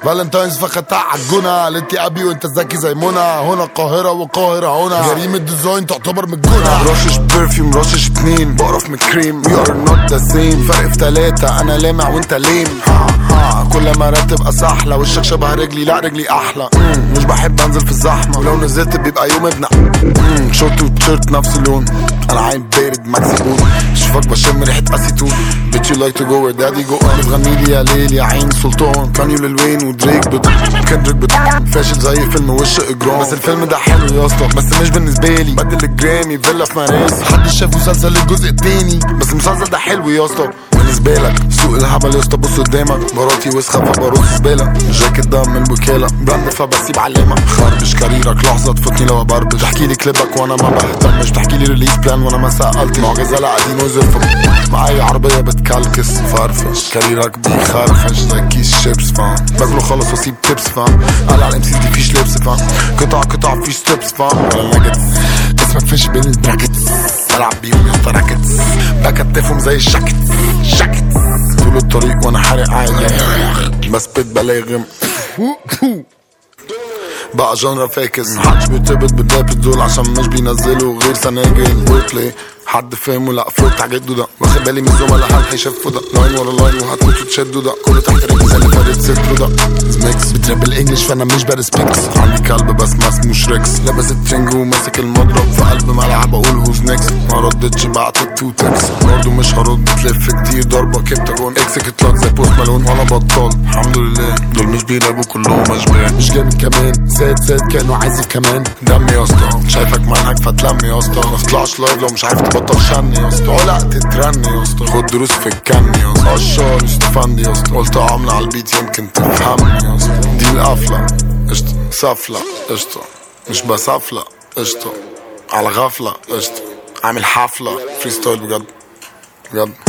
فالنتاينز فخدتها عالجنة قالت لي ابي وانت ذكي زي منى هنا القاهرة والقاهرة هنا جريمة ديزاين تعتبر من الجنة رشش برفيوم رشش اتنين بقرف من الكريم يو ار نوت ذا سيم فرق في تلاتة انا لامع وانت ليم ها ها كل ما تبقى سحلة وشك شبه رجلي لا رجلي احلى مم، مش بحب انزل في الزحمة ولو نزلت بيبقى يوم ابن مم، شورت وتيشيرت نفس اللون انا عين بارد ماكسي بوت اشوفك بشم ريحة اسيتون بيتش يو لايك تو جو وير دادي جو بتغني لي يا ليل يا عين سلطان كانيو للوين ودريك بت كندريك بت فاشل زي فيلم وش اجرام بس الفيلم ده حلو يا اسطى بس مش بالنسبه لي بدل الجرامي فيلا في مراسي محدش شاف مسلسل الجزء التاني بس المسلسل ده حلو يا اسطى بالنسبه لك سوق الهبل يا اسطى بص قدامك مراتي وسخه فبرص زباله الجاكيت ده من الوكاله براند فبسيب علامه خربش كاريرك لحظه تفوتني لو ابربش تحكي لي كليبك وانا ما بهتمش تحكي لي ريليز بلان وانا ما سالت معجزه لا قاعدين وزف معايا عربيه بتكلكس فرفش كاريرك بيخرفش زي كيس شيبس فاهم باكله خلص واسيب تيبس فاهم قال على الام سي دي فيش لبس فاهم قطع قطع فيش ستيبس فاهم ولا ناجتس اسمك فيش بين البراكتس بلعب بيهم يا اسطى راكتس بكتفهم زي الشاكتس شاكتس طول الطريق وانا حارق عادي بس بيت بلاغم بقى جنرا فاكس محدش بيرتبط بالرابس دول عشان مش بينزلوا غير سناجل ووربلاي حد فاهمه لا فوت عجده ده واخد بالي من الزملاء هل هيشفوا ده لاين ورا لاين وهتموتوا تشدوا ده كله تحت رجلي زي اللي فارد صدره ده ميكس بتراب الانجليش فانا مش بريسبكت عندي كلب بس ما اسموش ريكس لابس الترنج وماسك المضرب في قلب ملعب اقول هوز نيكس ما ردتش بعت تو تكس برضه مش هرد بتلف كتير ضربه كبتاجون اكسك لاك زي بوست مالون وانا بطال الحمد لله دول مش بيرابوا كلهم اشباه مش جامد كمان زاد زاد كانوا عايز كمان دم يا اسطى شايفك منهج فتلم يا اسطى ما تطلعش لايف لو مش عارف تبطل شن يا اسطى ولا تترن يا اسطى خد دروس في الكن يا اسطى قشار استفندي يا اسطى قلت عامله على البيت يمكن تفهمني يا اسطى دي القفله قشطه سفله قشطه مش بسفله قشطه على غفله قشطه عامل حفله فري ستايل بجد بجد